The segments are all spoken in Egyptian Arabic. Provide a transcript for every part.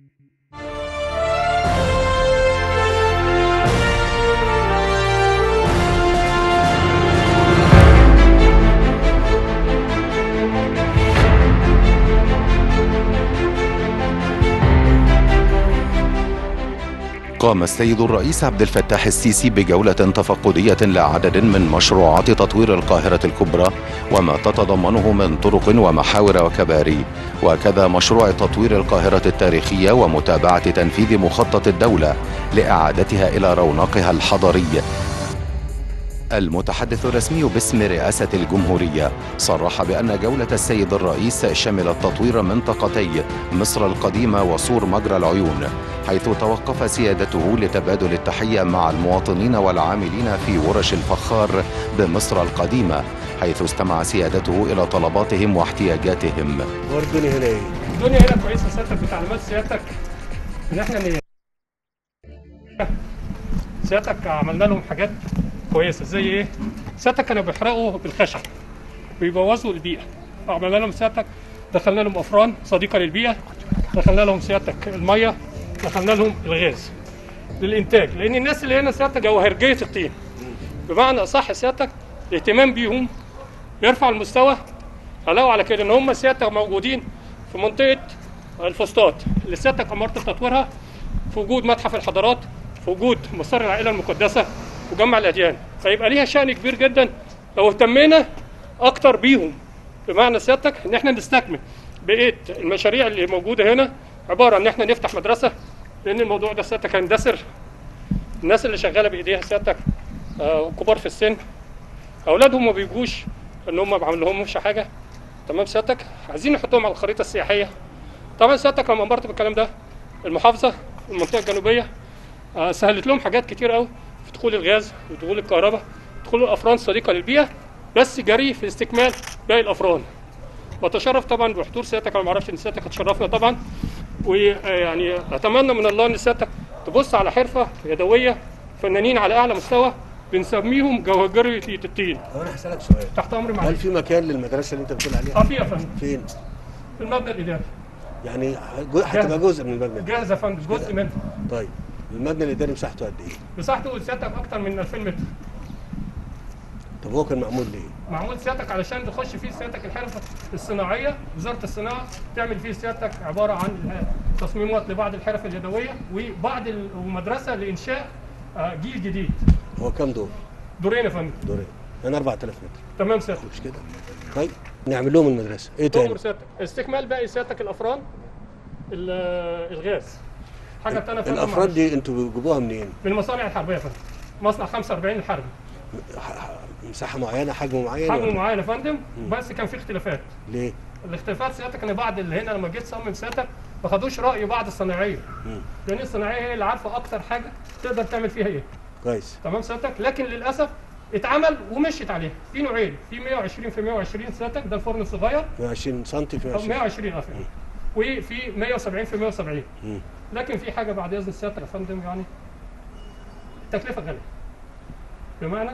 قام السيد الرئيس عبد الفتاح السيسي بجولة تفقدية لعدد من مشروعات تطوير القاهرة الكبرى وما تتضمنه من طرق ومحاور وكباري وكذا مشروع تطوير القاهرة التاريخية ومتابعة تنفيذ مخطط الدولة لإعادتها إلى رونقها الحضري المتحدث الرسمي باسم رئاسة الجمهورية صرح بأن جولة السيد الرئيس شملت تطوير منطقتي مصر القديمة وسور مجرى العيون حيث توقف سيادته لتبادل التحية مع المواطنين والعاملين في ورش الفخار بمصر القديمة حيث استمع سيادته إلى طلباتهم واحتياجاتهم والدنيا هنا ايه؟ الدنيا هنا كويسه سيادتك بتعليمات سيادتك ان احنا ن- سيادتك عملنا لهم حاجات كويسه زي ايه؟ سيادتك كانوا بيحرقوا بالخشب بيبوظوا البيئه عملنا لهم سيادتك دخلنا لهم افران صديقه للبيئه دخلنا لهم سيادتك الميه دخلنا لهم الغاز للانتاج لان الناس اللي هنا سيادتك جوهرجيه الطين بمعنى اصح سيادتك الاهتمام بيهم يرفع المستوى علاوه على كده ان هم سيادتك موجودين في منطقه الفسطاط اللي سيادتك امرت بتطويرها في وجود متحف الحضارات في وجود مسار العائله المقدسه وجمع الاديان فيبقى ليها شان كبير جدا لو اهتمينا اكتر بيهم بمعنى سيادتك ان احنا نستكمل بقيه المشاريع اللي موجوده هنا عباره ان احنا نفتح مدرسه لان الموضوع ده سيادتك هيندثر الناس اللي شغاله بايديها سيادتك آه، كبار في السن اولادهم ما بيجوش ان هم ما عملهمش حاجه تمام سيادتك عايزين نحطهم على الخريطه السياحيه طبعا سيادتك لما امرت بالكلام ده المحافظه المنطقه الجنوبيه آه، سهلت لهم حاجات كتير قوي في دخول الغاز ودخول الكهرباء دخول الافران الصديقه للبيئه بس جري في استكمال باقي الافران واتشرف طبعا بحضور سيادتك انا ما اعرفش ان سيادتك هتشرفنا طبعا ويعني اتمنى من الله ان سيادتك تبص على حرفه يدويه فنانين على اعلى مستوى بنسميهم جوهرجيه الطين طب انا هسالك سؤال تحت امر هل معلش في مكان للمدرسه اللي انت بتقول اه عليها؟ في يا فندم فين؟ في المبنى الاداري يعني جو- هتبقى جزء من المبنى ده جاهز يا فندم جزء منه طيب المبنى الاداري مساحته قد ايه؟ مساحته سيادتك اكتر من 2000 متر طب هو كان معمول ليه؟ معمول سيادتك علشان تخش فيه سيادتك الحرفه الصناعيه وزاره الصناعه تعمل فيه سيادتك عباره عن تصميمات لبعض الحرف اليدويه وبعض ال- ومدرسه لانشاء آه، جيل جديد هو كام دور؟ دورين يا فندم دورين يعني 4000 متر تمام سيادتك مش كده؟ طيب نعمل لهم المدرسه ايه تاني؟ تؤمر سيادتك استكمال باقي سيادتك الافران ال- الغاز حاجه تانية يا فندم الافراد معلش. دي انتوا بتجيبوها منين؟ من المصانع الحربيه يا فندم مصنع 45 الحربي ح- ح- مساحه معينه حجم معين حجم ولا؟ معين يا فندم بس كان في اختلافات ليه؟ الاختلافات سيادتك ان بعض اللي هنا لما جيت صمم سيادتك ما خدوش راي بعض الصناعيه مم. لان الصناعيه هي اللي عارفه اكتر حاجه تقدر تعمل فيها ايه كويس تمام سيادتك لكن للاسف اتعمل ومشيت عليه في نوعين في 120 في 120 سيادتك ده الفرن الصغير 120 سم في او 120 120 اه فندم. وفي 170 في 170 مم. لكن في حاجه بعد اذن سيادتك يا فندم يعني التكلفه غاليه بمعنى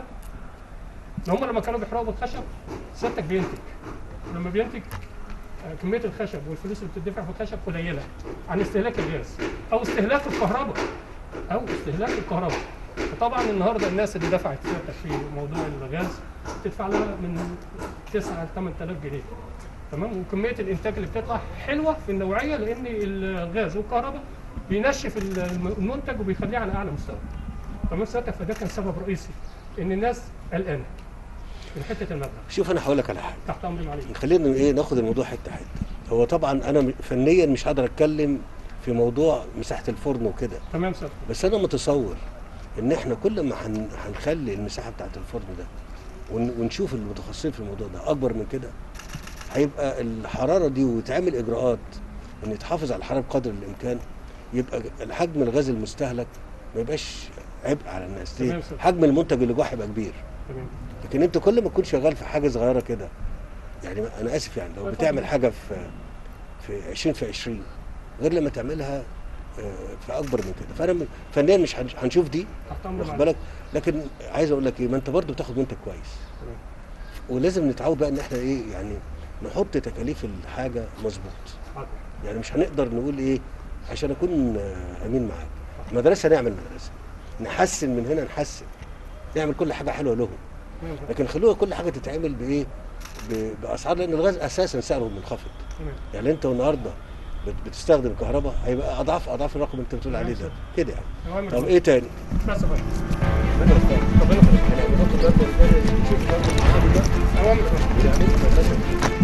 ان هم لما كانوا بيحرقوا بالخشب سيادتك بينتج لما بينتج آه، كميه الخشب والفلوس اللي بتدفع في الخشب قليله عن استهلاك الغاز او استهلاك الكهرباء او استهلاك الكهرباء فطبعا النهارده الناس اللي دفعت سيادتك في موضوع الغاز تدفع لها من 9 ل 8000 جنيه تمام وكميه الانتاج اللي بتطلع حلوه في النوعيه لان الغاز والكهرباء بينشف الم- المنتج وبيخليه على اعلى مستوى تمام سيادتك فده كان سبب رئيسي ان الناس قلقانه من حته المبلغ شوف انا هقول لك على حاجه تحت امر معاليك خلينا ايه ناخد الموضوع حته حته هو طبعا انا م- فنيا مش هقدر اتكلم في موضوع مساحه الفرن وكده تمام سيادتك بس انا متصور ان احنا كل ما هن- هنخلي المساحه بتاعت الفرن ده ون- ونشوف المتخصصين في الموضوع ده اكبر من كده هيبقى الحراره دي ويتعمل اجراءات ان يتحافظ على الحراره بقدر الامكان يبقى الحجم الغاز المستهلك ما يبقاش عبء على الناس تمام ليه؟ سيادة. حجم المنتج اللي جوه هيبقى كبير تمام لكن انت كل ما تكون شغال في حاجه صغيره كده يعني انا اسف يعني لو اتفضل. بتعمل حاجه في في 20 في 20 غير لما تعملها آه، في اكبر من كده فانا م- فنيا مش هن- هنشوف دي تحت امر واخد معاليك بالك لكن عايز اقول لك ايه ما انت برضه بتاخد منتج كويس تمام. ولازم نتعود بقى ان احنا ايه يعني نحط تكاليف الحاجه مظبوط حاضر. يعني مش هنقدر نقول ايه عشان اكون آه، امين معاك مدرسه نعمل مدرسه نحسن من هنا نحسن نعمل كل حاجه حلوه لهم لكن خلوها كل حاجه تتعمل بايه ب- باسعار لان الغاز اساسا سعره منخفض تمام يعني انت النهارده بت- بتستخدم كهرباء هيبقى اضعاف اضعاف الرقم اللي انت بتقول عليه ده كده يعني أوامر طب ايه تاني؟ بس يا فندم. ربنا يختار. ربنا يخليك. يعني نحط الوقت والتاني نشوف الوقت والتاني ده أوامر يا فندم. يعني مدرسه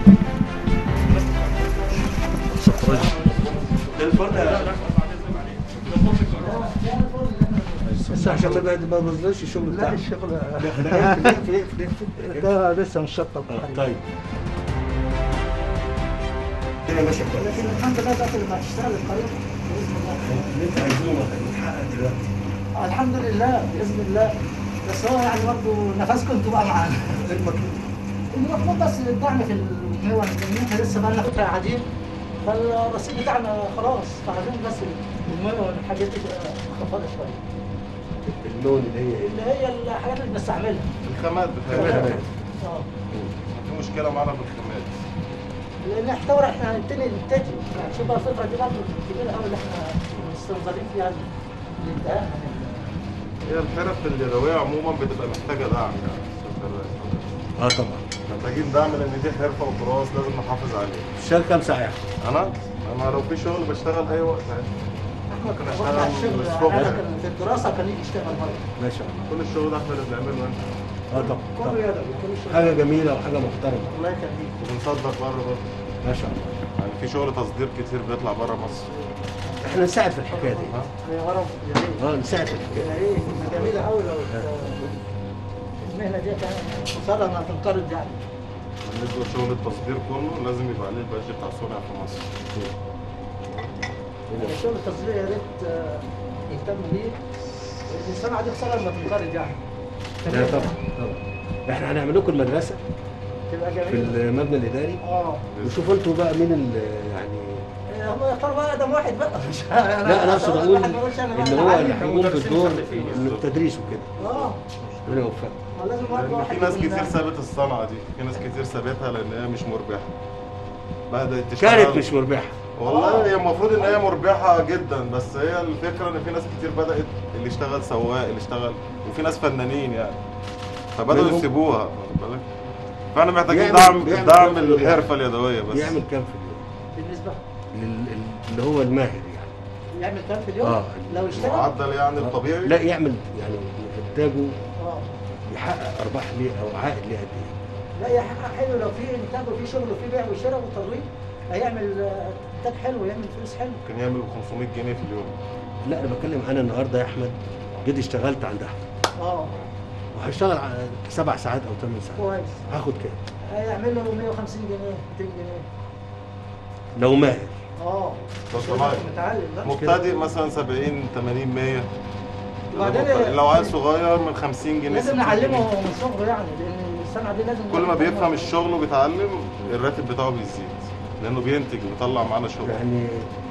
الفرن لا لا بعد إذن عليك. ظبط الكهرباء. بس عشان ما ما بظلمش الشغل لا بتاعك الشغل لا اقفل اقفل اقفل اقفل ده لسه مش شطب طيب الدنيا ماشيه كويس لكن الحمد لله دلوقتي لما تشتغل الطريق باذن الله اللي انت عايزينه هيتحقق دلوقتي الحمد لله باذن الله بس هو يعني برضه نفسكم انتوا بقى معانا المطلوب بس الدعم في الميول لان احنا لسه بقى لنا فتره قاعدين فالرصيد بتاعنا خلاص فعايزين بس الميول والحاجات دي تبقى مخفضه شويه اللون اللي هي ايه اللي هي الحاجات اللي بنستعملها الخامات كمان بتاعتها كمان. اه في مشكله معانا في الخامات لان احتوى احنا هنبتدي نبتدي يعني شوف بقى الفتره دي برضه كبيره قوي اللي احنا مستنظرين فيها الانتهاء من ال- هي الحرف اليدويه عموما بتبقى محتاجه دعم يعني اه طبعا محتاجين دعم لان دي حرفه وتراث لازم نحافظ عليه تشتغل كام ساعه يعني؟ انا انا لو في شغل بشتغل اي وقت عادي احمد ممكن كان أشتغل على الشغل الصبح. أنا كان في الدراسه كان يجي يشتغل بره ما شاء الله كل الشغل ده احنا اللي بنعمله هنا اه طبعا كله طبعا يدوي كل شغل حاجه جميله وحاجه محترمه الله يخليك وبنصدر بره برضه ما شاء الله يعني في شغل تصدير كتير بيطلع بره مصر احنا نساعد في الحكايه دي ها يا رب يا ريت اه نساعد في الحكايه يا ريت جميله قوي لو المهنه دي كانت خساره انها تنقرض يعني بالنسبه لشغل التصدير كله لازم يبقى عليه البادج بتاع صنع في مصر الشغل التصدير يا ريت آه، يهتم بيه الصنعه دي خساره انها تنقرض يعني لا طبعا طبعا احنا هنعمل لكم المدرسه تبقى في جميله المبنى الاداري اه وشوفوا انتوا بقى مين ال يعني إيه، هم يختاروا بقى ادم واحد بقى مش لا انا اقصد اقول واحد ما يقولش أنا اللي بقى هو علي. اللي هيقوم بالدور مدرسين من التدريس وكده اه ربنا يوفقك ما لازم واحد لان واحد في ناس يكون كتير ده. سابت الصنعه دي في ناس كتير سابتها لان هي مش مربحه بدات تشتغل كانت مش مربحه والله هي المفروض ان هي مربحه جدا بس هي الفكره ان في ناس كتير بدات اللي اشتغل سواق اللي اشتغل وفي ناس فنانين يعني فبداوا منهم؟ يسيبوها واخد بالك فاحنا محتاجين بيعمل- دعم بيعمل دعم كام في اليوم؟ الحرفه اليدويه بس بيعمل كام في اليوم؟ بالنسبه لل- ال- اللي هو الماهر يعني يعمل كام في اليوم؟ آه. لو اشتغل المعدل يعني الطبيعي لا يعمل يعني انتاجه اه يحقق ارباح ليه او عائد ليه قد ايه؟ لا يحقق حلو لو في انتاج وفي شغل وفي بيع وشراء وترويج هيعمل آه، انتاج حلو يعمل فلوس حلو ممكن يعمل 500 جنيه في اليوم لا انا بتكلم انا النهارده يا احمد جيت اشتغلت عند احمد اه وهشتغل ع- سبع ساعات او ثمان ساعات كويس هاخد كام؟ هيعمل له 150 جنيه 200 جنيه لو ماهر اه ده مش صناعي. متعلم لا مبتدئ مثلا 70 80 100 وبعدين لو عايز صغير من 50 جنيه لازم 60 نعلمه جنيه. من صغره يعني لان الصنعه دي لازم كل ما بيفهم الشغل وبيتعلم الراتب بتاعه بيزيد لانه بينتج بيطلع معانا شغل يعني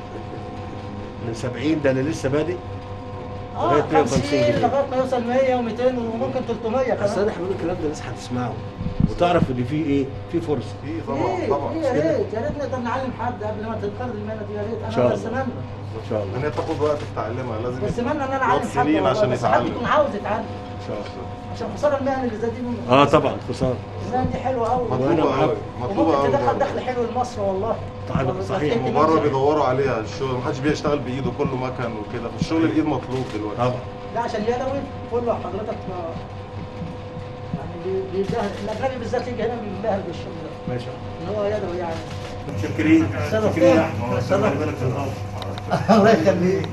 من 70 ده انا لسه بادئ اه لغاية 150 50 جنيه. لغايه ما يوصل 100 و200 وممكن 300 اصل كمان انا بقول الكلام ده الناس هتسمعه وتعرف ان في ايه؟ في فرصه في طبعا إيه، طبعا إيه، يا ريت يا ريت نقدر نعلم حد قبل ما تتقرر المهنه دي يا ريت إن شاء انا الله. بتمنى ان شاء الله ان هي تاخد وقت في تعليمها لازم بس اتمنى ان انا يقعد اعلم حد سنين والله، عشان بس حد يتعلم يكون عاوز يتعلم ان شاء الله عشان خساره المهن اللي زي دي من- اه طبعا خساره المهن دي حلوه قوي وأنا مطلوبه معاك. قوي مطلوبه وممكن قوي تدخل دخل حلو لمصر والله طبعاً، والله صحيح. بفتكر وبره نفسي. بيدوروا عليها الشغل محدش بيشتغل بايده كله مكن وكده فالشغل الايد مطلوب دلوقتي طبعا لا عشان يدوي كله حضرتك ما- يعني بي- بيزهق الاجنبي بالذات يجي هنا بينبهر بالشغل ده ما شاء الله ان هو يدوي يعني متشكرين شرف متشكرين يا ليك. احمد شرف. الله يبارك في الارض الله يخليك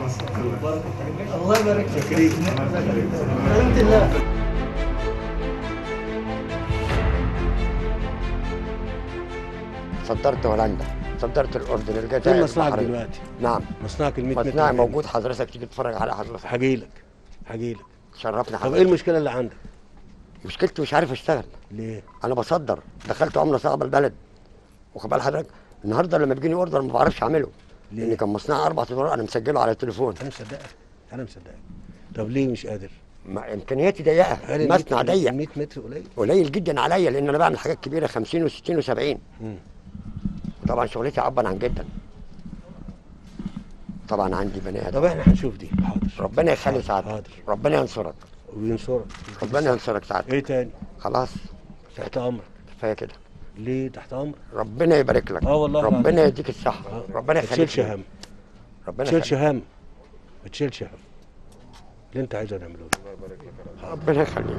الله يبارك فيك متشكرين سلامة الله صدرت هولندا صدرت الاردن رجعت فين قاعد مصنعك البحرين. دلوقتي؟ نعم مصنعك ال 100 متر مصنعي فين؟ موجود حضرتك تيجي تتفرج على حضرتك هجيلك هجيلك شرفنا طب ايه حضرتك المشكله اللي عندك؟ مشكلتي مش عارف اشتغل ليه؟ انا بصدر دخلت عمله صعبه البلد واخد بال حضرتك النهارده لما بيجيني اوردر ما بعرفش اعمله ليه؟ لان كان مصنعي اربع ادوار انا مسجله على التليفون انا مصدقك انا مصدقك طب ليه مش قادر؟ ما امكانياتي ضيقه هل ال المصنع 100 ضيق 100 متر قليل؟ قليل جدا عليا لان انا بعمل حاجات كبيره 50 و60 و70 مم. طبعا شغلتي عبا عن جدا طبعا عندي بني ادم طب احنا هنشوف دي حاضر ربنا يخلي سعادتك حاضر ربنا ينصرك وينصرك ربنا ينصرك سعادتك ايه تاني خلاص تحت امرك كفايه كده ليه تحت امرك ربنا يبارك لك اه والله ربنا العظيم. يديك الصحه آه. ربنا ما يخليك تشيلش هم ما ربنا تشيلش يخليك هم ما تشيلش هم اللي انت عايزه نعمله لك ربنا يخليك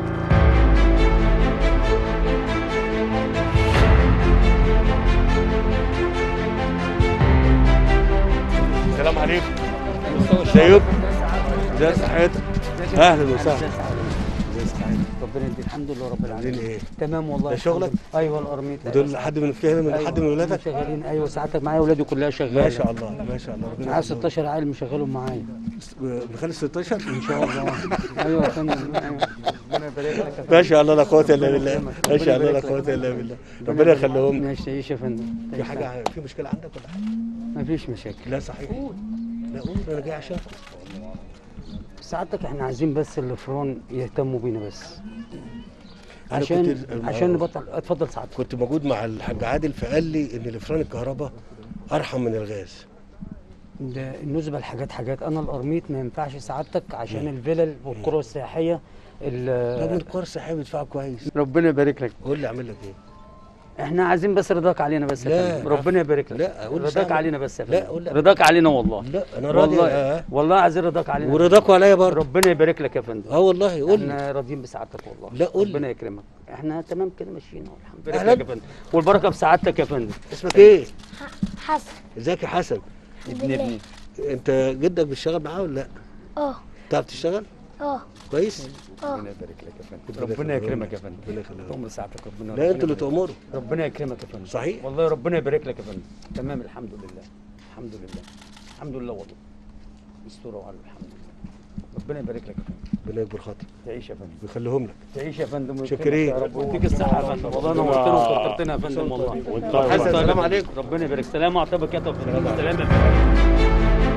السلام عليكم ازيك ازي صحتك اهلا وسهلا ازي صحتك ربنا يديك الحمد لله رب عاملين العالمين ايه تمام والله ده شغلك؟ الحمد لله. ايوه القرميط ودول حد من في هنا من أيوة. حد من ولادك شغالين ايوه ساعتك معايا اولادي كلها شغاله ما شاء الله ما شاء الله ربنا معايا يخليهم. 16 عيل مشغلهم معايا بخلي 16 ان شاء الله ايوه يا فندم أيوة. ربنا يبارك لك يا ما شاء الله لا قوه الا ربنا بالله يكرمك. ما شاء ربنا الله لا يبارك لك. قوه الا بالله ربنا ربنا يبارك لك. يخليهم لك. ماشي تعيش يا فندم في تعيش حاجه في مشكله عندك ولا حاجه ما فيش مشاكل لا صحيح لا قول انا جاي عشانكم سعادتك احنا عايزين بس الفران يهتموا بينا بس أنا عشان كنت- عشان نبطل اتفضل سعادتك كنت موجود مع الحاج عادل فقال لي ان الافران الكهرباء ارحم من الغاز ده النسبة لحاجات حاجات انا القرميط ما ينفعش سعادتك عشان الفلل والقرى السياحيه ال- لا من القرى السياحيه بيدفعوا كويس ربنا يبارك لك قول لي اعمل لك ايه احنا عايزين بس رضاك علينا بس يا لا، فندم ربنا يبارك لك لا، قول لي رضاك سامع. علينا بس يا لا، فندم قول لي. رضاك علينا والله لا انا راضي والله آه. والله عايزين رضاك علينا ورضاكوا عليا برضه ربنا يبارك لك يا فندم اه والله قول لي احنا راضيين بسعادتك والله لا، قول لي. ربنا يكرمك احنا تمام كده ماشيين اهو الحمد لله أهلاً. يا فندم والبركه بسعادتك يا فندم اسمك ايه حسن ازيك يا حسن ابن ابني انت جدك بيشتغل معاه ولا لا اه بتعرف تشتغل اه كويس اه ربنا يبارك لك يا فندم ربنا ربنا يخليهم يكرمك لك. يا فندم ربنا يخليهم لك. تؤمر سعادتك ربنا لا انتوا اللي ربنا تأمروا ربنا يكرمك يا فندم صحيح والله ربنا يبارك لك يا فندم تمام الحمد لله الحمد لله الحمد لله والله مستوره وعلى الحمد لله ربنا يبارك لك يا فندم ربنا يكبر خاطرك تعيش يا فندم ويخليهم لك تعيش يا فندم ويكرمك شاكرين. يا رب ويديك الصحه يا فندم والله نورتنا وكترتنا يا فندم والله حسن السلام عليكم ربنا يبارك سلام وعطابك يا توفيق سلام يا فندم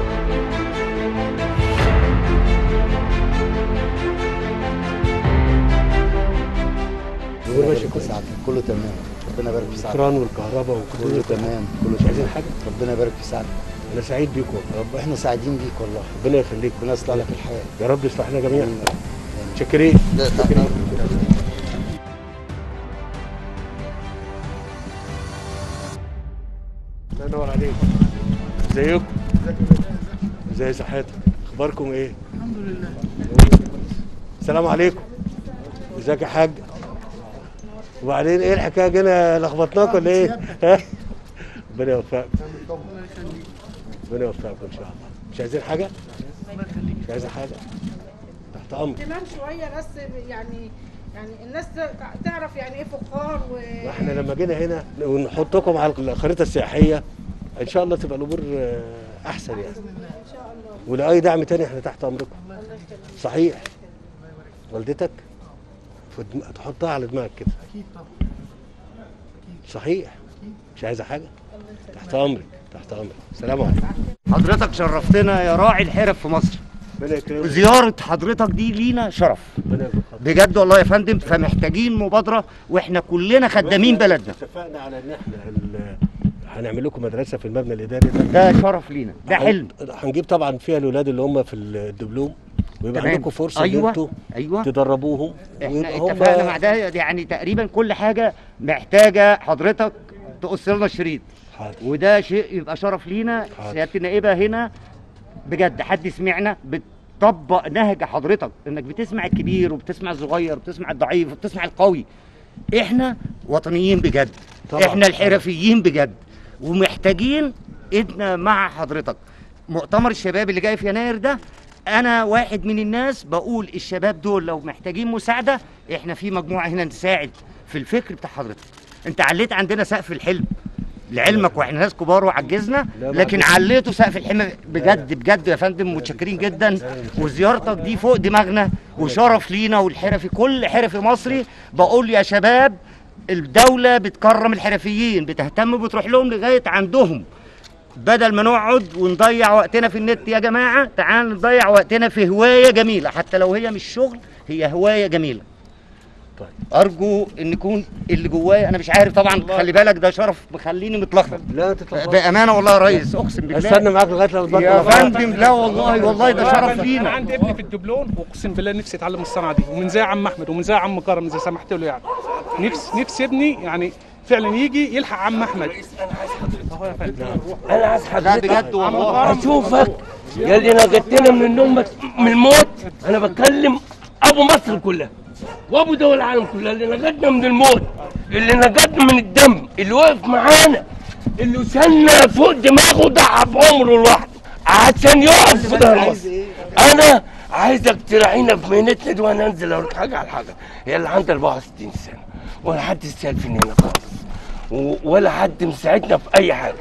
يقول ماشي كويس كله تمام ربنا يبارك في سعادتك الكران والكهرباء كله وكله تمام كله مش عايزين تمام حاجه ربنا يبارك في سعادتك انا سعيد بيكم رب احنا سعيدين بيك والله ربنا يخليك ربنا يصلح لك الحياه يا رب يصلح لنا جميعا شاكرين الله ينور عليك ازيكم ازي صحتك اخباركم ايه الحمد لله السلام عليكم ازيك يا حاج وبعدين ايه الحكايه جينا لخبطناك ولا ايه ها؟ ربنا يوفقكم ربنا يوفقكم ان شاء الله مش عايزين حاجه مش عايزين حاجه تحت امر اهتمام شويه بس يعني يعني الناس تع- تعرف يعني ايه فخار و احنا لما جينا هنا ونحطكم على الخريطه السياحيه ان شاء الله تبقى الامور آه، احسن يعني ان شاء الله ولاي دعم تاني احنا تحت امركم الله يخليك صحيح والدتك في دم... تحطها على دماغك كده اكيد طبعا صحيح مش عايزه حاجه تحت امرك تحت امرك سلام عليكم حضرتك شرفتنا يا راعي الحرف في مصر ربنا يكرمك زيارة حضرتك دي لينا شرف ربنا يكرمك بجد والله يا فندم فمحتاجين مبادرة واحنا كلنا خدامين بلدنا اتفقنا على ان احنا ال... هنعمل لكم مدرسه في المبنى الاداري ده ده شرف لينا ده حلم هنجيب طبعا فيها الاولاد اللي هم في الدبلوم ويبقى تمام. عندكم فرصه ان أيوة. انتوا ايوه تدربوهم احنا ويبقى هم- اتفقنا مع ده يعني تقريبا كل حاجة محتاجة حضرتك تقص لنا الشريط حاضر وده شيء يبقى شرف لينا حاضر. سيادة النائبة هنا بجد حد سمعنا بتطبق نهج حضرتك انك بتسمع الكبير وبتسمع الصغير وبتسمع الضعيف وبتسمع القوي احنا وطنيين بجد طبعاً. احنا الحرفيين بجد ومحتاجين ايدنا مع حضرتك مؤتمر الشباب اللي جاي في يناير ده انا واحد من الناس بقول الشباب دول لو محتاجين مساعده احنا في مجموعه هنا نساعد في الفكر بتاع حضرتك انت عليت عندنا سقف الحلم لعلمك واحنا ناس كبار وعجزنا لا، لكن معلش. عليته سقف الحلم بجد بجد يا فندم متشكرين جدا وزيارتك دي فوق دماغنا وشرف لينا والحرفي كل حرفي مصري بقول يا شباب الدولة بتكرم الحرفيين بتهتم بتروح لهم لغاية عندهم بدل ما نقعد ونضيع وقتنا في النت يا جماعة تعال نضيع وقتنا في هواية جميلة حتى لو هي مش شغل هي هواية جميلة ارجو ان يكون اللي جوايا انا مش عارف طبعا خلي بالك ده شرف مخليني متلخبط لا تتلخبط بامانه والله يا ريس اقسم بالله استنى معاك لغايه لما يا فندم لا والله والله ده شرف انا لينا عندي ابني في الدبلون واقسم بالله نفسي اتعلم الصنعه دي ومن زي عم احمد ومن زي عم كرم اذا سمحت له يعني نفسي نفسي ابني يعني فعلا يجي يلحق عم احمد اهو يا فندم انا عايز لا حضرتك بجد والله اشوفك يا اللي نجدتنا من النوم من الموت انا بتكلم ابو مصر كلها وابو دول العالم كلها اللي نجدنا من الموت اللي نجدنا من الدم اللي وقف معانا اللي وصلنا فوق دماغه ضحى بعمره لوحده عشان يقف في ظهر مصر انا عايزك تراعينا في مهنتنا دي وانا انزل اوريك حاجه على حاجه هي اللي عندها 64 سنه ولا حد سالفني هنا خالص و- ولا حد مساعدنا في اي حاجه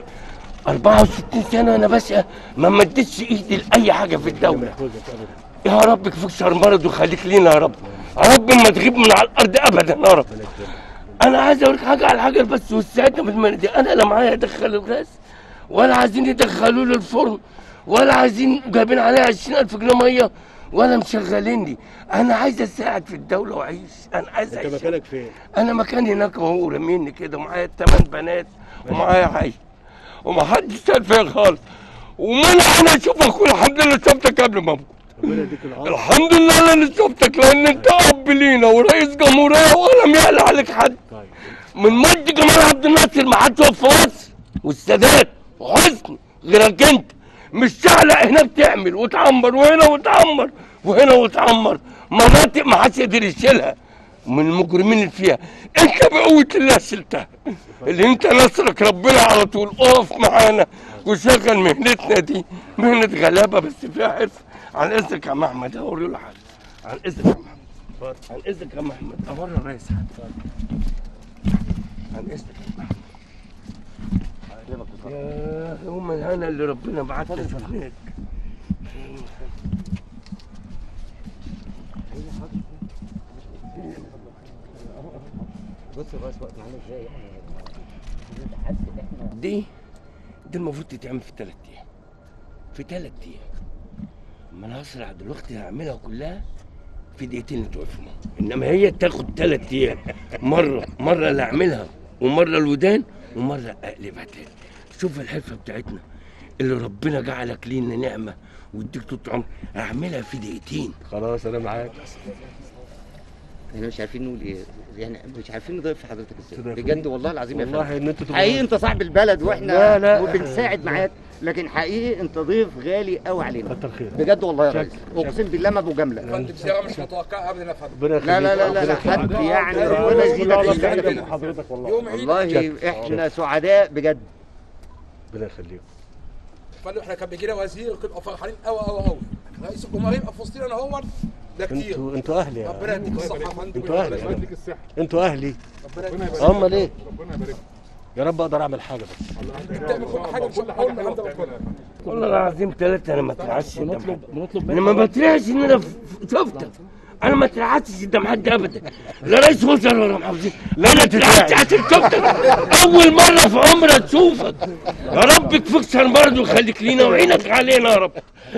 64 سنه انا باشا ما مدتش ايدي لاي حاجه في الدوله يا رب يكفيك شر مرض ويخليك لينا يا رب يا رب ما تغيب من على الارض ابدا يا رب انا عايز اوريك حاجه على حاجه بس وساعدنا في المهنه دي انا لا معايا ادخل الغاز ولا عايزين يدخلوا لي الفرن ولا عايزين جايبين عليا 20000 جنيه ميه ولا مشغليني انا عايز اساعد في الدوله واعيش انا عايز انت اعيش مكانك فين؟ انا مكاني هناك اهو راميني كده ومعايا ثمان بنات ومعايا عيل وما حدش سال فيا خالص ومنع انا اشوفك والحمد لله شفتك قبل ما اموت ربنا يديك العافيه الحمد لله انا شفتك لان انت اب لينا ورئيس جمهوريه ولم يعلى عليك حد من مجد جمال عبد الناصر ما حدش وقف في مصر والسادات وحسني غيرك انت مش شعلق هنا بتعمل وتعمر وهنا وتعمر وهنا وتعمر مناطق ما حدش يقدر يشيلها من المجرمين اللي فيها انت بقوه الله شلتها اللي انت نصرك ربنا على طول اقف معانا وشغل مهنتنا دي مهنه غلابه بس فيها حرفه عن اذنك يا عم احمد اوري له حاجه عن اذنك يا عم احمد عن اذنك يا عم احمد اوري الرئيس حاجه عن اذنك يا عم احمد يا يوم الهنا اللي ربنا بعتنا هناك بص بس وقت معانا ازاي دي دي المفروض تتعمل في ثلاث ايام في ثلاث ايام اما انا هسرع دلوقتي هعملها كلها في دقيقتين اللي توقفهم انما هي تاخد ثلاث ايام مره مره اللي اعملها ومره الودان ومره اقلبها تاني شوف الحرفه بتاعتنا اللي ربنا جعلك لينا نعمه ويديك طول عمر اعملها في دقيقتين خلاص انا معاك احنا مش عارفين نقول ايه يعني مش عارفين نضيف حضرتك ازاي تضيف بجد والله العظيم يا والله فندم. ان انتوا تبقوا- حقيقي انت صاحب البلد واحنا لا، لا. وبنساعد معاك لكن حقيقي انت ضيف غالي قوي علينا كتر خيرك بجد والله يا شكرا. ريس اقسم بالله ما بجمله فندم صياغه مش متوقعه ابدا يا فندم ربنا لا لا لا لا, لا يخليك. حد يعني ربنا يزيدك الخير. حضرتك والله يوم عيد والله احنا سعداء بجد ربنا يخليك فندم احنا كان بيجي لنا وزير كنا فرحانين قوي قوي قوي رئيس الجمهوريه يبقى في وسطنا هو ده كتير انتوا انتوا اهلي يا ربنا يديك الصحه يا فندم انتوا اهلي ربنا يا يديك جماعة. انتوا اهلي ربنا يبارك امال ايه ربنا يبارك يا رب اقدر اعمل حاجه بس تعمل كل حاجه مش اول ما انت بتقولها والله العظيم ثلاثة أنا ما اترعشش قدام حد أنا ما بترعش إن أنا ف- شفتك أنا ما اترعشتش قدام حد أبدا لا رئيس وزراء ولا محافظين لا أنا اترعشت عشان شفتك أول مرة في عمري أشوفك يا رب يكفيك شر مرض ويخليك لينا وعينك علينا يا رب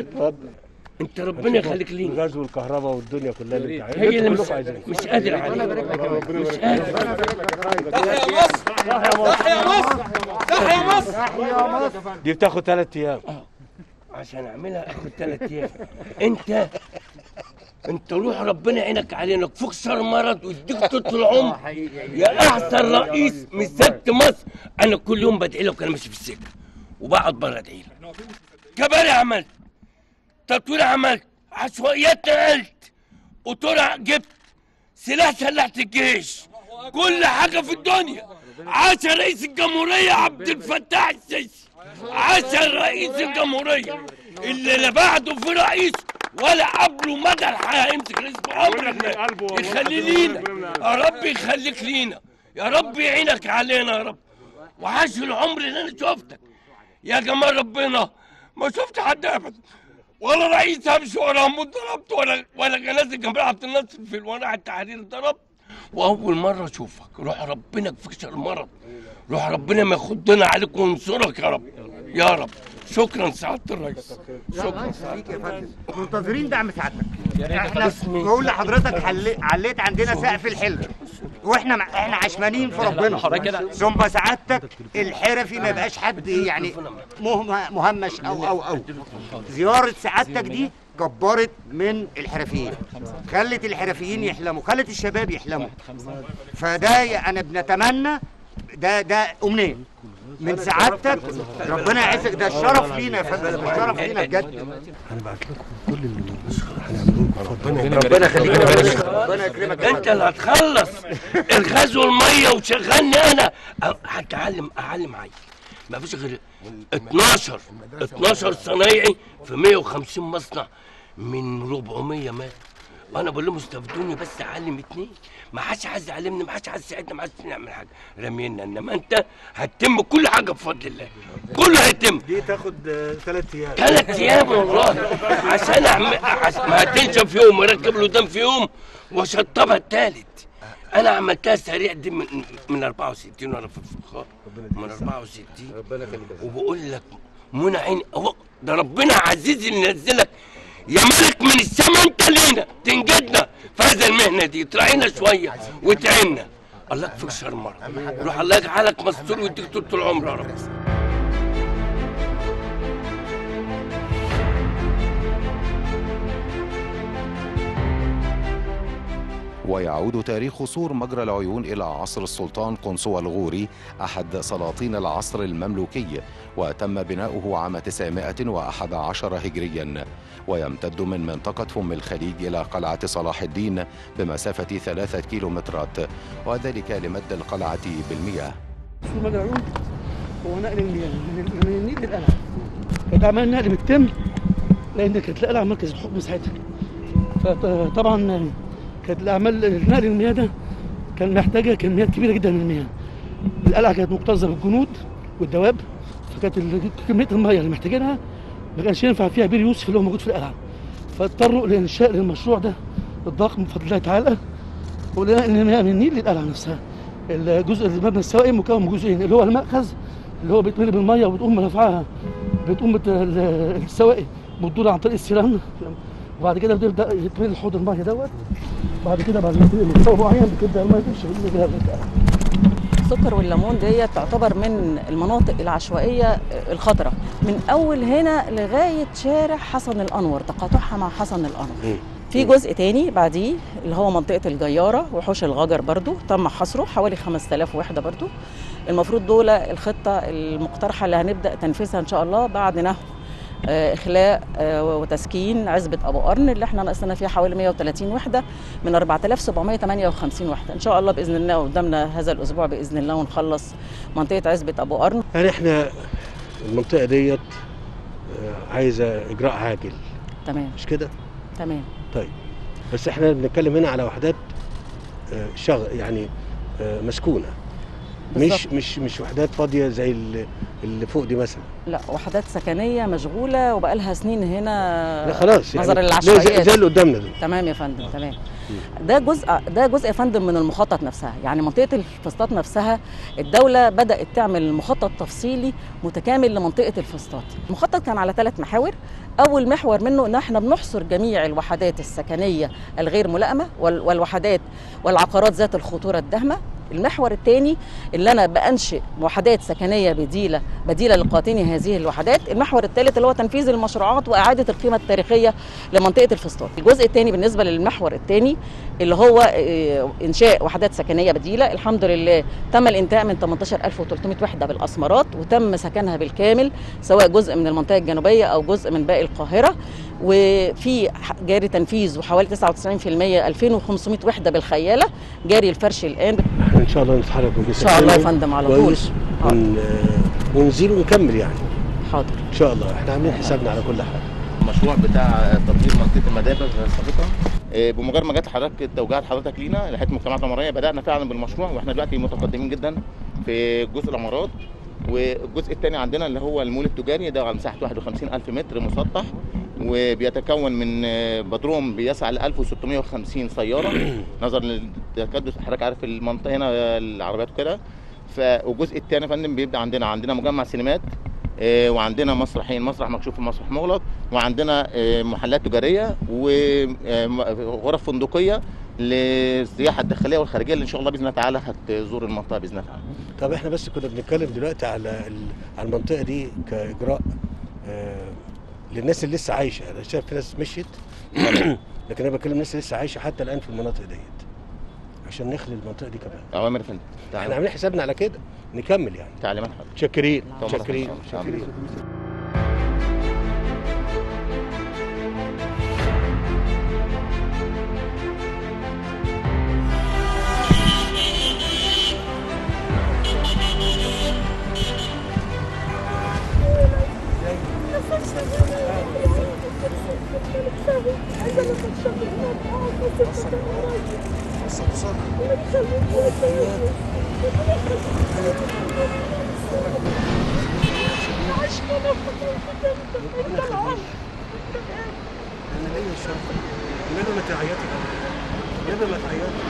أنت ربنا يخليك لينا الغاز والكهرباء والدنيا كلها اللي انت عايزها هي اللي مش كلكم عايزينها. مش قادر عليك مش قادر تحيا مصر تحيا مصر تحيا مصر دي بتاخد ثلاث ايام عشان اعملها اخد ثلاث ايام انت انت روح ربنا يعينك علينا يكفيك شر مرض ويديك طول العمر يا احسن رئيس مسكت مصر انا كل يوم بدعي لك وانا ماشي في السكه وبقعد بره ادعي لك كباري عملت تطوير عملت عشوائيات نقلت قطورة جبت سلاح سلحت الجيش كل حاجة في الدنيا عاش رئيس الجمهورية عبد الفتاح السيسي عاش رئيس الجمهورية اللي لا بعده في رئيس ولا قبله مدى الحياة يمسك رئيس بعمرك ما يخليه لينا يا رب يخليك لينا يا رب يعينك علينا يا رب وعاش العمر اللي انا شفتك يا جمال ربنا ما شفت حد ابدا ولا رئيس امشي ولا هموت ضربت ولا ولا جنازه جمال عبد الناصر في الورع التحرير ضربت واول مره اشوفك روح ربنا يكفيك شر المرض روح ربنا ما يخضنا عليك وينصرك يا رب يا رب شكرا سعاده الرئيس شكرا فيك يا فندم منتظرين دعم سعادتك احنا بقول لحضرتك حل... عليت عندنا سقف الحلم واحنا مع... احنا عشمانين في ربنا ثم سعادتك الحرفي ما يبقاش حد يعني مه... مهمش او او او زياره سعادتك دي كبرت من الحرفيين خلت الحرفيين يحلموا خلت الشباب يحلموا فده ي- انا بنتمنى ده ده امنيه من سعادتك ربنا يعزك ده الشرف لينا يا فندم ده الشرف لينا بجد هنبعت لكم كل اللي هنعملوه ربنا ربنا يخليك ربنا يكرمك انت اللي هتخلص الغاز والميه وتشغلني انا أ- هتعلم اعلم عيل ما فيش غير 12 12 صنايعي في 150 مصنع من 400 مات انا بقول لهم استفدوني بس اعلم اتنين ما حدش عايز يعلمني ما حدش عايز يساعدني ما حدش نعمل حاجه رمينا انما انت هتتم كل حاجه بفضل الله كله هيتم دي تاخد ثلاث ايام ثلاث ايام والله عشان أعمل عش... ما هتنشف يوم واركب له دم في يوم واشطبها الثالث انا عملتها سريع دي من من 64 وانا في الفخار من 64 وبقول لك منى عيني أهو ده ربنا عزيز اللي نزلك يا ملك من السماء انت لينا تنجدنا في هذه المهنه دي تراعينا شويه وتعيننا الله يكفيك شر مرة روح الله يجعلك مستور ويديك طول العمر يا رب ويعود تاريخ سور مجرى العيون إلى عصر السلطان قنصوة الغوري أحد سلاطين العصر المملوكي وتم بناؤه عام 911 هجريا ويمتد من منطقة فم الخليج إلى قلعة صلاح الدين بمسافة ثلاثة كيلومترات وذلك لمد القلعة بالمياه سور مجرى العيون هو نقل المياه من من النيل للقلعه كانت عمال نقل بالتم لان كانت القلعه مركز الحكم ساعتها فطبعا كانت الاعمال نقل المياه ده كان محتاجه كميات كبيره جدا من المياه القلعه كانت مكتظه بالجنود والدواب فكانت ال- كميه المياه اللي محتاجينها ما كانش ينفع فيها بير يوسف اللي هو موجود في القلعه فاضطروا لانشاء المشروع ده الضخم بفضل الله تعالى ولقينا ان المياه من النيل للقلعه نفسها الجزء المبنى السوائي مكون من جزئين اللي هو المأخذ اللي هو بيتملي بالميه وبتقوم رفعها بتقوم بت- ال- السوائي بتدور عن طريق السيران وبعد كده بتبدا يتملي حوض الميه دوت بعد كده بعد ما يتملي مستوى معين بتبدا الميه تمشي من كده للقلعة. السكر والليمون دي تعتبر من المناطق العشوائيه الخطره من اول هنا لغايه شارع حسن الانور تقاطعها مع حسن الانور في جزء تاني بعديه اللي هو منطقه الجياره وحوش الغجر برضو تم حصره حوالي 5000 وحده برضو المفروض دول الخطه المقترحه اللي هنبدا تنفيذها ان شاء الله بعد نهو آه، اخلاء آه، وتسكين عزبه ابو قرن اللي احنا ناقصنا فيها حوالي 130 وحده من 4758 وحده ان شاء الله باذن الله قدامنا هذا الاسبوع باذن الله ونخلص منطقه عزبه ابو قرن يعني احنا المنطقه ديت آه، عايزه اجراء عاجل تمام مش كده تمام طيب بس احنا بنتكلم هنا على وحدات آه، شغ يعني آه، مسكونه مش بالظبط. مش مش وحدات فاضيه زي اللي- اللي فوق دي مثلا لا وحدات سكنيه مشغوله وبقالها سنين هنا لا خلاص يعني نظرا زي- للعشوائيات زي اللي قدامنا دول تمام يا فندم تمام ده جزء ده جزء يا فندم من المخطط نفسها يعني منطقه الفسطاط نفسها الدوله بدات تعمل مخطط تفصيلي متكامل لمنطقه الفسطاط المخطط كان على ثلاث محاور اول محور منه ان احنا بنحصر جميع الوحدات السكنيه الغير ملائمه وال- والوحدات والعقارات ذات الخطوره الداهمه المحور الثاني اللي انا بانشئ وحدات سكنيه بديله بديله لقاطني هذه الوحدات المحور الثالث اللي هو تنفيذ المشروعات واعاده القيمه التاريخيه لمنطقه الفسطاط الجزء الثاني بالنسبه للمحور الثاني اللي هو آه، انشاء وحدات سكنيه بديله الحمد لله تم الانتهاء من 18300 وحده بالاسمرات وتم سكنها بالكامل سواء جزء من المنطقه الجنوبيه او جزء من باقي القاهره وفي ح- جاري تنفيذ وحوالي 99% 2500 وحده بالخياله جاري الفرش الان ان شاء الله نتحرك إن شاء الله يا فندم على طول. كويس ون... آه، ونزيل ونكمل يعني حاضر ان شاء الله احنا عاملين حسابنا على كل حاجه المشروع بتاع تطوير منطقه المدابغ السابقه آه، بمجرد ما جت حضرتك توجيهات حضرتك لينا لحته المجتمعات العمرانيه بدانا فعلا بالمشروع واحنا دلوقتي متقدمين جدا في جزء العمارات والجزء الثاني عندنا اللي هو المول التجاري ده على مساحه 51000 متر مسطح وبيتكون من آه، بدروم بيسع ل 1650 سياره نظرا للتكدس حضرتك عارف المنطقه هنا آه، العربيات وكده ف والجزء الثاني يا فندم بيبدا عندنا عندنا مجمع سينمات آه، وعندنا مسرحين مسرح مكشوف ومسرح مغلق وعندنا آه، محلات تجاريه وغرف فندقيه للسياحه الداخليه والخارجيه اللي ان شاء الله باذن الله تعالى هتزور المنطقه باذن الله تعالى طب احنا بس كنا بنتكلم دلوقتي على ال- على المنطقه دي كاجراء آه للناس اللي لسه عايشه انا شايف في ناس مشيت لكن انا بتكلم ناس لسه عايشه حتى الان في المناطق ديت عشان نخلي المنطقه دي كمان اوامر يا فندم احنا عاملين حسابنا على كده نكمل يعني تعليمات حضرتك شاكرين طبعا. شاكرين طبعا. شاكرين انا ليا الشرف ليه ما تعيطي ليه ما تعيطي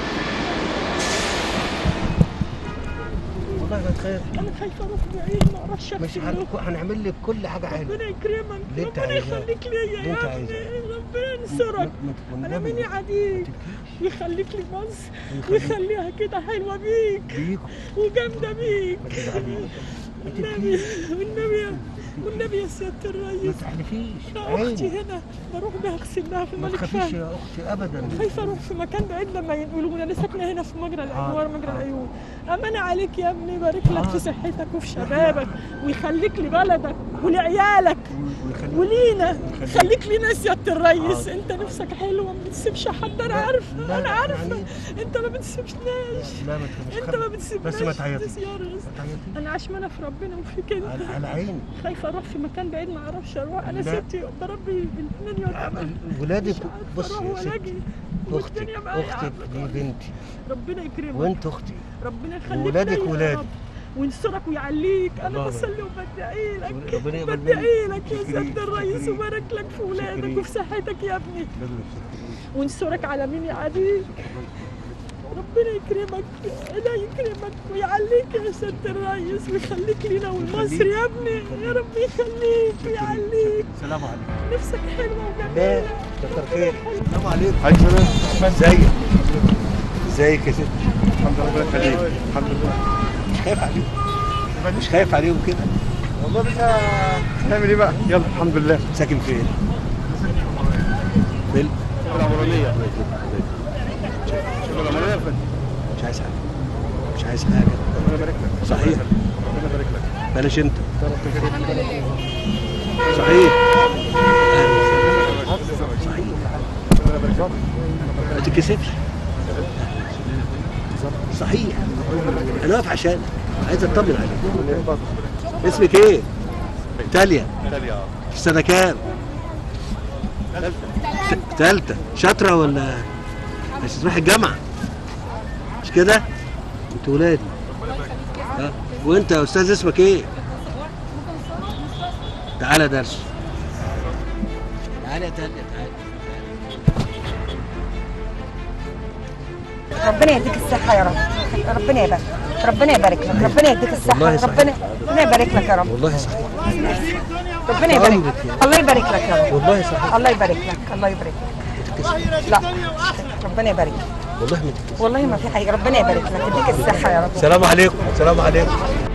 والله ما تخاف انا خايفه اروح بعيد ما اعرفش مش هن- هنعمل لك كل حاجه حلوه ربنا يكرمك اللي انت ربنا عايزاه. يخليك ليا اللي انت يا عايزاه. ابني ربنا ينصرك انا والنبي مني عديك ويخليك لي مصر ويخليها كده حلوه بيك بيك وجامده بيك والنبي والنبي يا- والنبي يا سياده الرئيس ما تحلفيش اختي عيني. هنا بروح بها اغسل لها في ما الملك تخافيش فهد يا اختي ابدا خايفه اروح في مكان بعيد لما يقولوا لي انا ساكنه هنا في مجرى العيون ورا مجرى العيون امانه عليك يا ابني يبارك لك في صحتك وفي شبابك ويخليك لبلدك ولعيالك ولينا خليك لينا يا سياده الريس انت نفسك حلوه ما بتسيبش حد انا عارفه انا عارفه انت ما بتسيبناش لا ما تخافيش انت ما بتسيبناش بس ما تعيطيش يا ريس ما تعيطيش انا عشمانه في ربنا وفيك انت على- على عيني. خايفه اروح في مكان بعيد ما اعرفش اروح انا لا. ستي بربي بالاثنين يوم ولادك بص بصي اروح يا ولا ستي اجي اختك والدنيا معايا اختك دي بنتي ربنا يكرمك وانت اختي ربنا يخليك وولادك ليا يا ولادي. رب وينصرك ويعليك انا الله بصلي وبدعي لك ربنا يقبل منك. بدعي لك يا شكرين، سياده الرئيس شكرين. وبارك لك في ولادك شكرين. وفي صحتك يا ابني وينصرك على مين يعاديك ربنا يكرمك لا يكرمك ويعليك يا سياده الرئيس ويخليك لينا ولمصر يا ابني يا رب يخليك ويعليك سلام عليكم نفسك حلوه لا وجميله كتر خير السلام عليكم عليكم السلام ازيك ازيك يا ست الحمد لله ربنا يخليك الحمد لله مش خايف عليهم مش خايف عليهم كده والله بس هنعمل ايه بقى يلا الحمد لله ساكن فين في العمرانية مش عايز حاجة مش عايز حاجة ربنا يبارك لك صحيح ربنا يبارك لك بلاش انت صحيح صحيح ما تتكسفش صحيح انا واقف عشانك عايز اطمن عليك اسمك ايه؟ تاليا تاليا في سنة كام؟ تالتة شاطرة ولا مش تروح الجامعة مش كده؟ انت ولادي ها؟ وانت يا استاذ اسمك ايه؟ تعالى درس تعالى يا تاليا تعالى ربنا يديك الصحة يا رب ربنا يبارك ربنا يبارك لك ربنا يديك الصحة والله صحيح. ربنا ربنا يبارك لك يا رب والله صحيح ربنا يبارك عمرك لك الله يبارك لك يا رب والله صحيح الله يبارك لك الله يبارك لك لا ربنا يبارك لك والله ما تتكسفش والله ما في حاجة ربنا يبارك لك يديك الصحة يا رب السلام عليكم السلام عليكم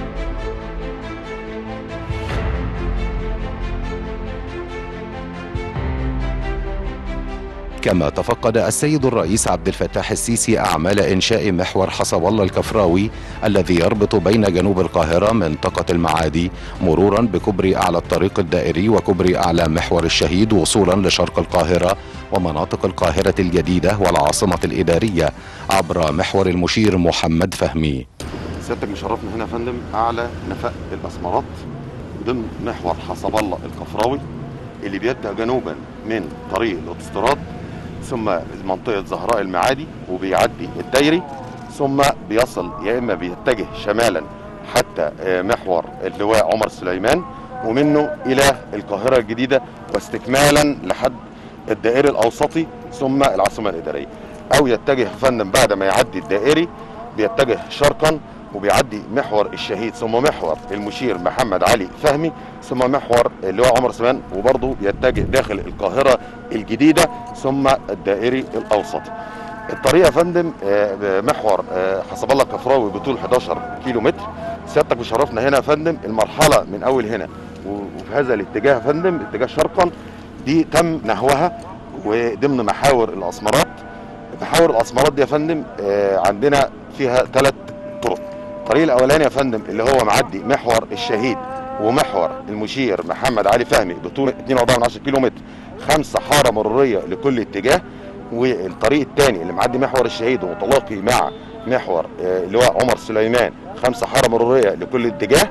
كما تفقد السيد الرئيس عبد الفتاح السيسي أعمال إنشاء محور حصب الله الكفراوي الذي يربط بين جنوب القاهرة منطقة المعادي مرورا بكوبري أعلى الطريق الدائري وكوبري أعلى محور الشهيد وصولا لشرق القاهرة ومناطق القاهرة الجديدة والعاصمة الإدارية عبر محور المشير محمد فهمي سيادتك مشرفنا هنا يا فندم اعلى نفق الاسمرات ضمن محور حسب الله الكفراوي اللي بيبدا جنوبا من طريق الاوتوستراد ثم منطقه زهراء المعادي وبيعدي الدايري ثم بيصل يا اما بيتجه شمالا حتى آه، محور اللواء عمر سليمان ومنه الى القاهره الجديده واستكمالا لحد الدائري الاوسطي ثم العاصمه الاداريه او يتجه يا فندم بعد ما يعدي الدائري بيتجه شرقا وبيعدي محور الشهيد ثم محور المشير محمد علي فهمي ثم محور اللي هو عمر سليمان وبرضه بيتجه داخل القاهره الجديده ثم الدائري الاوسطي. الطريق يا فندم آه، محور آه، حسب الله كفراوي بطول 11 كيلو متر سيادتك مشرفنا هنا يا فندم المرحله من اول هنا و- وفي هذا الاتجاه يا فندم اتجاه شرقا دي تم نهوها وضمن محاور الاسمرات محاور الاسمرات دي يا فندم آه، عندنا فيها ثلاث طرق الطريق الاولاني يا فندم اللي هو معدي محور الشهيد ومحور المشير محمد علي فهمي بطول 2.4 كيلو متر خمسه حاره مروريه لكل اتجاه والطريق الثاني اللي معدي محور الشهيد ومتلاقي مع محور آه، اللي هو عمر سليمان خمسه حاره مروريه لكل اتجاه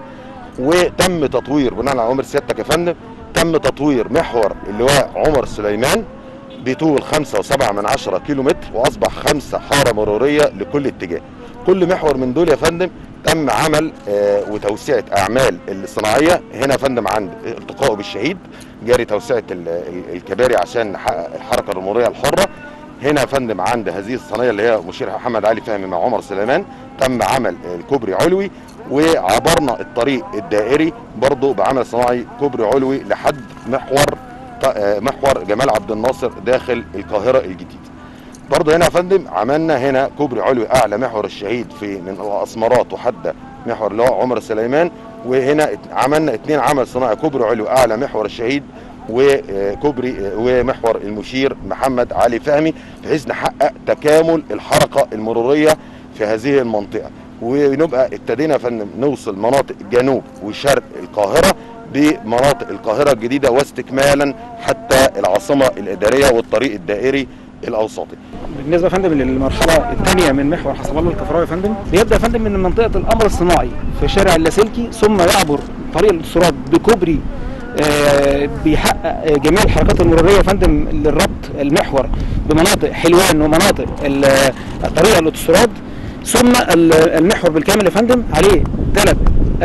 وتم تطوير بناء على امر سيادتك يا فندم تم تطوير محور اللي هو عمر سليمان بطول خمسة وسبعة من عشرة كيلو متر وأصبح خمسة حارة مرورية لكل اتجاه كل محور من دول يا فندم تم عمل آه وتوسعة أعمال الصناعية هنا يا فندم عند التقائه بالشهيد جاري توسعة ال- ال- الكباري عشان نحقق الحركة المرورية الحرة هنا يا فندم عند هذه الصينية اللي هي مشير محمد علي فهمي مع عمر سليمان تم عمل الكوبري علوي وعبرنا الطريق الدائري برضه بعمل صناعي كوبري علوي لحد محور آه، محور جمال عبد الناصر داخل القاهرة الجديدة برضه هنا يا فندم عملنا هنا كوبري علوي اعلى محور الشهيد في من الاسمرات وحتى محور اللي هو عمر سليمان وهنا ات- عملنا اتنين عمل صناعي كوبري علوي اعلى محور الشهيد وكوبري ومحور المشير محمد علي فهمي بحيث نحقق تكامل الحركه المروريه في هذه المنطقه ونبقى ابتدينا يا فندم نوصل مناطق جنوب وشرق القاهره بمناطق القاهره الجديده واستكمالا حتى العاصمه الاداريه والطريق الدائري الاوسطي بالنسبه يا فندم للمرحله الثانيه من محور حسب الله الكفراوي يا فندم بيبدا يا فندم من منطقه القمر الصناعي في شارع اللاسلكي ثم يعبر طريق الاتصالات بكوبري آه، بيحقق آه، جميع الحركات المروريه يا فندم للربط المحور بمناطق حلوان ومناطق ال- آه، طريق الاتصالات ثم ال- المحور بالكامل يا فندم عليه ثلاث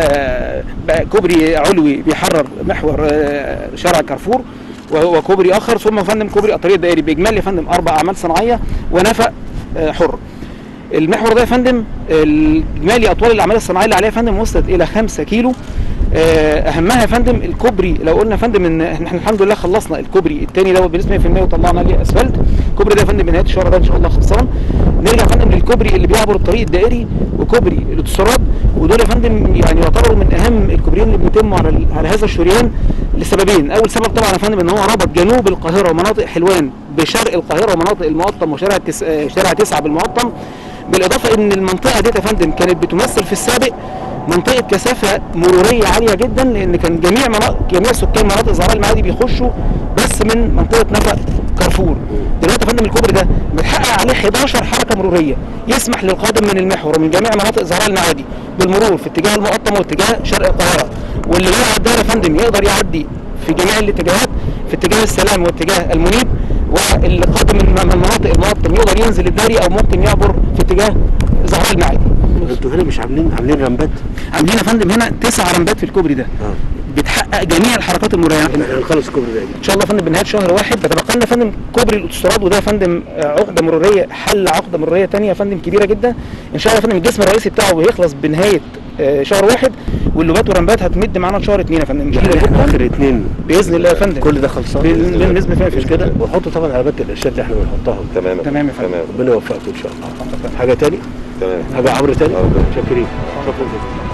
بقى كوبري علوي بيحرر محور آه، شارع كارفور وهو كوبري اخر ثم يا فندم كوبري الطريق الدائري باجمالي يا فندم اربع اعمال صناعيه ونفق آه، حر المحور ده يا فندم اجمالي اطوال الاعمال الصناعيه اللي عليها يا فندم وصلت الى 5 كيلو آه، اهمها يا فندم الكوبري لو قلنا يا فندم ان احنا الحمد لله خلصنا الكوبري الثاني دوت بنسبه 100% وطلعنا عليه اسفلت الكوبري ده يا فندم بنهايه الشهر ده ان شاء الله خلصان نرجع يا فندم للكوبري اللي بيعبر الطريق الدائري وكوبري الاتصالات ودول يا فندم يعني يعتبروا من اهم الكوبريين اللي بيتموا على ال- على هذا الشريان لسببين اول سبب طبعا يا فندم ان هو ربط جنوب القاهره ومناطق حلوان بشرق القاهره ومناطق المقطم وشارع تس... آه، شارع تسعة بالمقطم بالاضافه ان المنطقه دي يا فندم كانت بتمثل في السابق منطقه كثافه مروريه عاليه جدا لان كان جميع مناطق جميع سكان مناطق زهراء المعادي بيخشوا بس من منطقه نفق كارفور دلوقتي يا فندم الكوبري ده متحقق عليه 11 حركه مروريه يسمح للقادم من المحور ومن جميع مناطق زهراء المعادي بالمرور في اتجاه المقطم واتجاه شرق القاهره واللي يقعد ده يا فندم يقدر يعدي في جميع الاتجاهات في اتجاه السلام واتجاه المنيب واللي قادم من من مناطق المقطم يقدر ينزل الداري او ممكن يعبر في اتجاه زهراء المعادي انتوا هنا مش عاملين عاملين رمبات عاملين يا فندم هنا تسع رمبات في الكوبري ده بتحقق جميع الحركات المروريه هنخلص الكوبري ده ان شاء الله يا فندم بنهايه شهر واحد بتبقى لنا يا فندم كوبري الاوتوستراد وده يا فندم آه، عقده مروريه حل عقده مروريه ثانيه يا فندم كبيره جدا ان شاء الله يا فندم الجسم الرئيسي بتاعه بيخلص بنهايه آه، شهر واحد واللوبات والرمبات هتمد معانا شهر اثنين يا فندم كتير جدا اخر اتنين باذن الله يا فندم كل ده خلصان بإذن- بنسبه 100% مش كده وحطوا طبعا علامات الارشاد اللي احنا بنحطها تمام تمام يا فندم ربنا يوفقكم ان شاء الله حاجه تاني تمام حاجه عمرو تاني شاكرين شكرا جدا